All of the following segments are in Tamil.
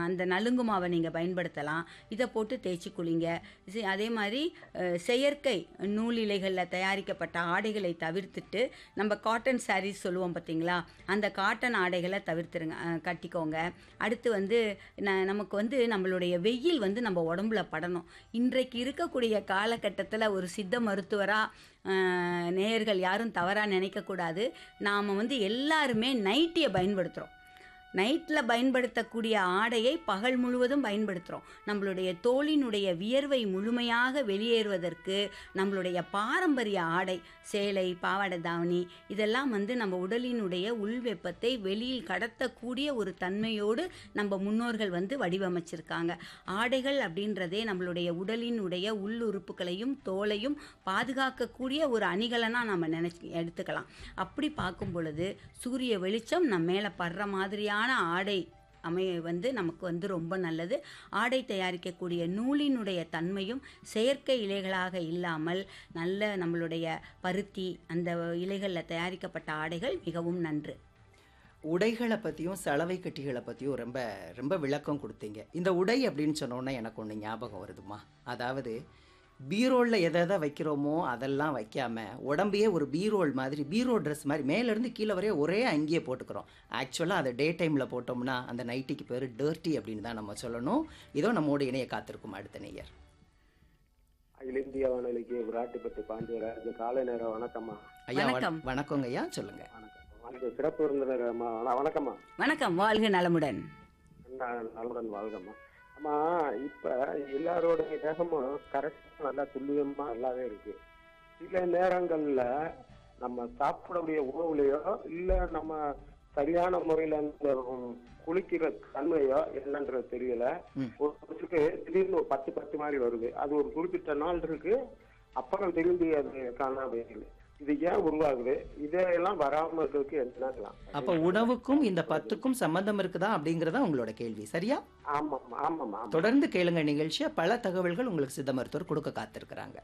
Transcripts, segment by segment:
அந்த நலுங்கு மாவை நீங்கள் பயன்படுத்தலாம் இதை போட்டு தேய்ச்சி குளிங்க சி- அதே மாதிரி அஹ், செயற்கை நூல் இலைகளில் தயாரிக்கப்பட்ட ஆடைகளை தவிர்த்துட்டு நம்ம காட்டன் சாரீஸ் சொல்லுவோம் பார்த்தீங்களா அந்த காட்டன் ஆடைகளை தவிர்த்துருங்க அஹ், கட்டிக்கோங்க அடுத்து வந்து ந நமக்கு வந்து நம்மளுடைய வெயில் வந்து நம்ம உடம்புல படணும் இன்றைக்கு இருக்கக்கூடிய காலகட்டத்தில் ஒரு சித்த மருத்துவராக நேயர்கள் யாரும் தவறாக நினைக்கக்கூடாது நாம் வந்து எல்லாருமே நைட்டியை பயன்படுத்துகிறோம் நைட்டில் பயன்படுத்தக்கூடிய ஆடையை பகல் முழுவதும் பயன்படுத்துகிறோம் நம்மளுடைய தோலினுடைய வியர்வை முழுமையாக வெளியேறுவதற்கு நம்மளுடைய பாரம்பரிய ஆடை சேலை பாவாடை தாவணி இதெல்லாம் வந்து நம்ம உடலினுடைய உள் வெப்பத்தை வெளியில் கடத்தக்கூடிய ஒரு தன்மையோடு நம்ம முன்னோர்கள் வந்து வடிவமைச்சிருக்காங்க ஆடைகள் அப்படின்றதே நம்மளுடைய உடலினுடைய உள் உறுப்புகளையும் தோலையும் பாதுகாக்கக்கூடிய ஒரு அணிகலனாக நம்ம நினச்சி எடுத்துக்கலாம் அப்படி பார்க்கும் பொழுது சூரிய வெளிச்சம் நம்ம மேலே படுற மாதிரியான ஆடை அமைய வந்து நமக்கு வந்து ரொம்ப நல்லது ஆடை தயாரிக்கக்கூடிய நூலினுடைய தன்மையும் செயற்கை இலைகளாக இல்லாமல் நல்ல நம்மளுடைய பருத்தி அந்த இலைகளில் தயாரிக்கப்பட்ட ஆடைகள் மிகவும் நன்று உடைகளை பற்றியும் சலவை கட்டிகளை பற்றியும் ரொம்ப ரொம்ப விளக்கம் கொடுத்தீங்க இந்த உடை அப்படின்னு சொன்னோன்னே எனக்கு ஒன்று ஞாபகம் வருதுமா அதாவது பீரோலில் எதை எதை வைக்கிறோமோ அதெல்லாம் வைக்காம உடம்பையே ஒரு பீரோல் மாதிரி பீரோ ட்ரெஸ் மாதிரி மேலேருந்து கீழே வரைய ஒரே அங்கேயே போட்டுக்கிறோம் ஆக்சுவலாக அதை டே டைமில் போட்டோம்னா அந்த நைட்டிக்கு பேர் டர்ட்டி அப்படின்னு தான் நம்ம சொல்லணும் இதோ நம்மோட இணைய காத்திருக்கும் அடுத்த நேயர் அகில இந்திய வானொலிக்கு விராட்டிப்பட்டு பாண்டியராஜ் காலை நேரம் வணக்கம்மா ஐயா வண- வணக்கம். வணக்கங்க ஐயா சொல்லுங்க வணக்கம் வணக்கம் சிறப்பு விருந்தினர் அம்மா வண- வணக்கம்மா வணக்கம் வாழ்க நலமுடன் நான் நலமுடன் வாழ்கம்மா அம்மா இப்ப எல்லாரோட தேகமும் கரெக்டா நல்லா துல்லியமா நல்லாவே இருக்கு சில நேரங்கள்ல நம்ம சாப்பிடக்கூடிய உணவுலையோ இல்ல நம்ம சரியான முறையில அந்த உம், குளிக்கிற தன்மையோ என்னன்றது தெரியல ம். ஒரு சிலருக்கு திடீர்னு ஒரு பத்து பத்து மாதிரி வருது அது ஒரு குறிப்பிட்ட நாள் இருக்கு அப்புறம் திரும்பி அது காணாம போயிடுது இது ஏன் உருவாகுது இதையெல்லாம் வராம இருக்கிறதுக்கு என்னலாம் அப்போ உணவுக்கும் இந்த பத்துக்கும் சம்பந்தம் இருக்குதா அப்படிங்கிறதா உங்களோட கேள்வி சரியா ஆமாம்மா ஆமாம்மா ஆமா தொடர்ந்து கேளுங்க நிகழ்ச்சியை பல தகவல்கள் உங்களுக்கு சித்த மருத்துவர் கொடுக்க காத்திருக்கிறாங்க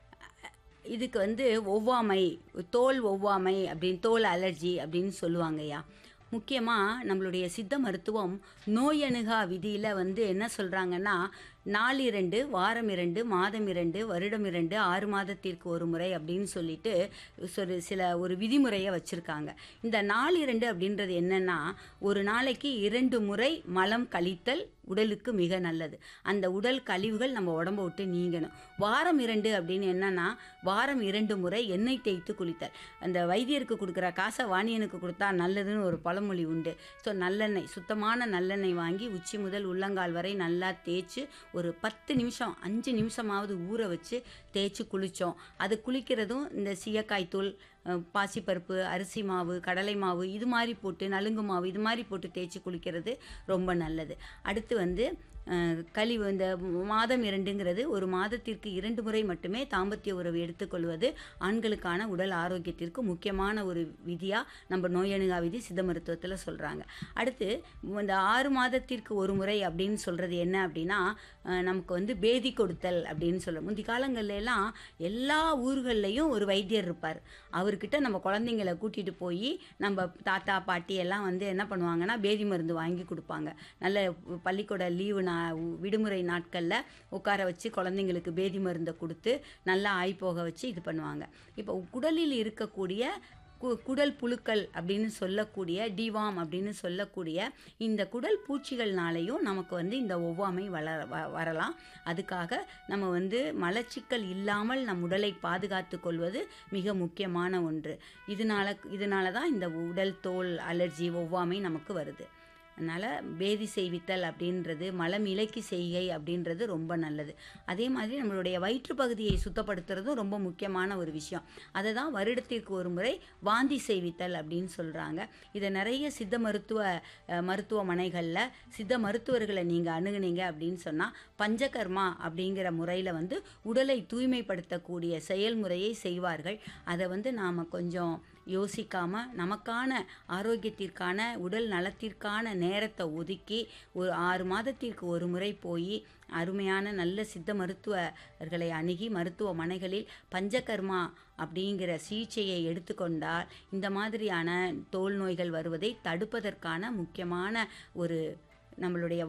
இதுக்கு வந்து ஒவ்வாமை தோல் ஒவ்வாமை அப்படின்னு தோல் அலர்ஜி அப்படின்னு சொல்லுவாங்கய்யா முக்கியமாக நம்மளுடைய சித்த மருத்துவம் நோய் அணுகா விதியில் வந்து என்ன சொல்கிறாங்கன்னா நாள் இரண்டு வாரம் இரண்டு மாதம் இரண்டு வருடம் இரண்டு ஆறு மாதத்திற்கு ஒரு முறை அப்படின்னு சொல்லிட்டு ஒரு சில ஒரு விதிமுறையை வச்சுருக்காங்க இந்த நாள் இரண்டு அப்படின்றது என்னன்னா ஒரு நாளைக்கு இரண்டு முறை மலம் கழித்தல் உடலுக்கு மிக நல்லது அந்த உடல் கழிவுகள் நம்ம உடம்ப விட்டு நீங்கணும் வாரம் இரண்டு அப்படின்னு என்னன்னா வாரம் இரண்டு முறை எண்ணெய் தேய்த்து குளித்தல் அந்த வைத்தியருக்கு கொடுக்குற காசை வாணியனுக்கு கொடுத்தா நல்லதுன்னு ஒரு பழமொழி உண்டு ஸோ நல்லெண்ணெய் சுத்தமான நல்லெண்ணெய் வாங்கி உச்சி முதல் உள்ளங்கால் வரை நல்லா தேய்ச்சி ஒரு பத்து நிமிஷம் அஞ்சு நிமிஷமாவது ஊற வச்சு தேய்ச்சி குளித்தோம் அது குளிக்கிறதும் இந்த சீயக்காய் தூள் அஹ், பாசிப்பருப்பு அரிசி மாவு கடலை மாவு இது மாதிரி போட்டு நலுங்கு மாவு இது மாதிரி போட்டு தேய்ச்சி குளிக்கிறது ரொம்ப நல்லது அடுத்து வந்து அஹ், கழிவு இந்த மாதம் இரண்டுங்கிறது ஒரு மாதத்திற்கு இரண்டு முறை மட்டுமே தாம்பத்திய உறவு எடுத்துக்கொள்வது ஆண்களுக்கான உடல் ஆரோக்கியத்திற்கு முக்கியமான ஒரு விதியாக நம்ம நோயணுகா விதி சித்த மருத்துவத்தில் சொல்கிறாங்க அடுத்து இந்த ஆறு மாதத்திற்கு ஒரு முறை அப்படின்னு சொல்கிறது என்ன அப்படின்னா அஹ், நமக்கு வந்து பேதி கொடுத்தல் அப்படின்னு சொல்ல முந்தி காலங்கள்ல எல்லாம் எல்லா ஊர்கள்லையும் ஒரு வைத்தியர் இருப்பார் அவர்கிட்ட நம்ம குழந்தைங்களை கூட்டிகிட்டு போய் நம்ம தாத்தா பாட்டி எல்லாம் வந்து என்ன பண்ணுவாங்கன்னா பேதி மருந்து வாங்கி கொடுப்பாங்க நல்ல பள்ளிக்கூட லீவு நா விடுமுறை நாட்களில் உட்கார வச்சு குழந்தைங்களுக்கு பேதி மருந்தை கொடுத்து நல்லா ஆய் போக வச்சு இது பண்ணுவாங்க இப்போ குடலில் இருக்கக்கூடிய கு- குடல் புழுக்கள் அப்படின்னு சொல்லக்கூடிய டிவாம் அப்படின்னு சொல்லக்கூடிய இந்த குடல் பூச்சிகள்னாலையும் நமக்கு வந்து இந்த ஒவ்வாமை வளர வ- வரலாம் அதுக்காக நம்ம வந்து மலச்சிக்கல் இல்லாமல் நம் உடலை பாதுகாத்து கொள்வது மிக முக்கியமான ஒன்று இதனால இதனால தான் இந்த உடல் தோல் அலர்ஜி ஒவ்வாமை நமக்கு வருது அதனால் பேதி செய்வித்தல் அப்படின்றது மலம் இலக்கி செய்கை அப்படின்றது ரொம்ப நல்லது அதே மாதிரி நம்மளுடைய வயிற்று பகுதியை சுத்தப்படுத்துறதும் ரொம்ப முக்கியமான ஒரு விஷயம் அதை தான் வருடத்திற்கு ஒரு முறை வாந்தி செய்வித்தல் அப்படின்னு சொல்கிறாங்க இதை நிறைய சித்த மருத்துவ அஹ், மருத்துவமனைகளில் சித்த மருத்துவர்களை நீங்கள் அணுகுனீங்க அப்படின்னு சொன்னால் பஞ்சகர்மா அப்படிங்கிற முறையில் வந்து உடலை தூய்மைப்படுத்தக்கூடிய செயல்முறையை செய்வார்கள் அதை வந்து நாம் கொஞ்சம் யோசிக்காமல் நமக்கான ஆரோக்கியத்திற்கான உடல் நலத்திற்கான நேரத்தை ஒதுக்கி ஒரு ஆறு மாதத்திற்கு ஒரு முறை போய் அருமையான நல்ல சித்த மருத்துவர்களை அணுகி மருத்துவமனைகளில் பஞ்சகர்மா அப்படிங்கிற சிகிச்சையை எடுத்துக்கொண்டால் இந்த மாதிரியான தோல் நோய்கள் வருவதை தடுப்பதற்கான முக்கியமான ஒரு நம்மளுடைய